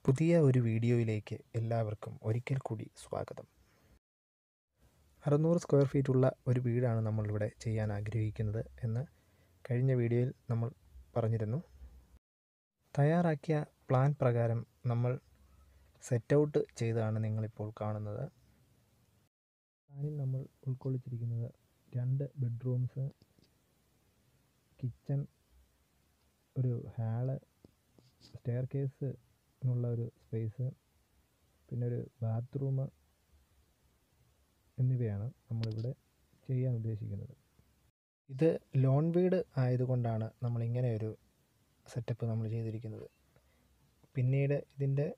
പുതിയ ഒരു വീഡിയോയിലേക്ക് എല്ലാവർക്കും ഒരിക്കൽ കൂടി സ്വാഗതം അറുന്നൂറ് സ്ക്വയർ ഫീറ്റ് ഉള്ള ഒരു വീടാണ് നമ്മളിവിടെ ചെയ്യാൻ ആഗ്രഹിക്കുന്നത് എന്ന് കഴിഞ്ഞ വീഡിയോയിൽ നമ്മൾ പറഞ്ഞിരുന്നു തയ്യാറാക്കിയ പ്ലാൻ പ്രകാരം നമ്മൾ സെറ്റ് ഔട്ട് ചെയ്താണ് നിങ്ങളിപ്പോൾ കാണുന്നത് പ്ലാനിൽ നമ്മൾ ഉൾക്കൊള്ളിച്ചിരിക്കുന്നത് രണ്ട് ബെഡ്റൂംസ് കിച്ചൺ ഒരു ഹാള് സ്റ്റെയർ കേസിനുള്ള ഒരു സ്പേസ് പിന്നെ ഒരു ബാത്റൂം എന്നിവയാണ് നമ്മളിവിടെ ചെയ്യാൻ ഉദ്ദേശിക്കുന്നത് ഇത് ലോൺ വീട് ആയതുകൊണ്ടാണ് നമ്മൾ ഇങ്ങനെ ഒരു സെറ്റപ്പ് നമ്മൾ ചെയ്തിരിക്കുന്നത് പിന്നീട് ഇതിൻ്റെ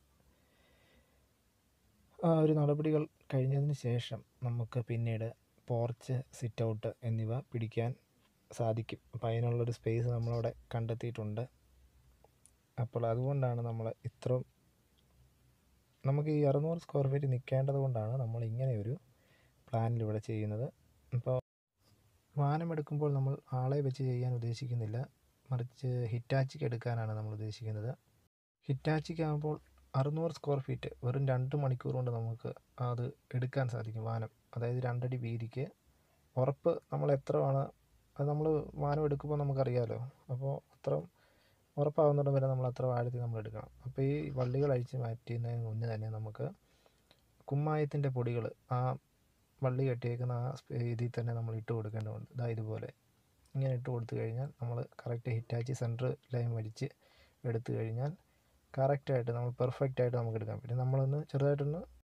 ആ ഒരു നടപടികൾ കഴിഞ്ഞതിന് ശേഷം നമുക്ക് പിന്നീട് പോർച്ച് സിറ്റ് ഔട്ട് എന്നിവ പിടിക്കാൻ സാധിക്കും അപ്പോൾ അതിനുള്ളൊരു സ്പേസ് നമ്മളവിടെ കണ്ടെത്തിയിട്ടുണ്ട് അപ്പോൾ അതുകൊണ്ടാണ് നമ്മൾ ഇത്രയും നമുക്ക് ഈ അറുന്നൂറ് സ്ക്വയർ ഫീറ്റ് നിൽക്കേണ്ടത് കൊണ്ടാണ് നമ്മൾ ഇങ്ങനെ ഒരു പ്ലാനിലിവിടെ ചെയ്യുന്നത് അപ്പോൾ വാഹനമെടുക്കുമ്പോൾ നമ്മൾ ആളെ വെച്ച് ചെയ്യാൻ ഉദ്ദേശിക്കുന്നില്ല മറിച്ച് ഹിറ്റാച്ചിക്ക് എടുക്കാനാണ് നമ്മൾ ഉദ്ദേശിക്കുന്നത് ഹിറ്റാച്ചിക്ക് ആകുമ്പോൾ അറുന്നൂറ് സ്ക്വയർ ഫീറ്റ് വെറും രണ്ട് മണിക്കൂർ കൊണ്ട് നമുക്ക് അത് എടുക്കാൻ സാധിക്കും വാഹനം അതായത് രണ്ടടി വീതിക്ക് ഉറപ്പ് നമ്മൾ എത്രയാണ് അത് നമ്മൾ വാഹനം എടുക്കുമ്പോൾ നമുക്കറിയാമല്ലോ അപ്പോൾ അത്ര ഉറപ്പാകുന്നിടം വരെ നമ്മൾ അത്ര ആഴത്തിൽ നമ്മൾ എടുക്കണം അപ്പോൾ ഈ വള്ളികൾ അഴിച്ച് മാറ്റുന്നതിന് മുന്നേ തന്നെ നമുക്ക് കുമ്മായത്തിൻ്റെ പൊടികൾ ആ വള്ളി കെട്ടിയേക്കുന്ന ആ ഇതിൽ തന്നെ നമ്മൾ ഇട്ട് കൊടുക്കേണ്ടതുണ്ട് ഇതാ ഇതുപോലെ ഇങ്ങനെ ഇട്ട് കൊടുത്തു കഴിഞ്ഞാൽ നമ്മൾ കറക്റ്റ് ഹിറ്റാച്ചി സെൻറ്റർ ലൈൻ വലിച്ച് എടുത്തു കഴിഞ്ഞാൽ കറക്റ്റായിട്ട് നമ്മൾ പെർഫെക്റ്റ് ആയിട്ട് നമുക്ക് എടുക്കാൻ പറ്റും നമ്മളൊന്ന് ചെറുതായിട്ടൊന്ന്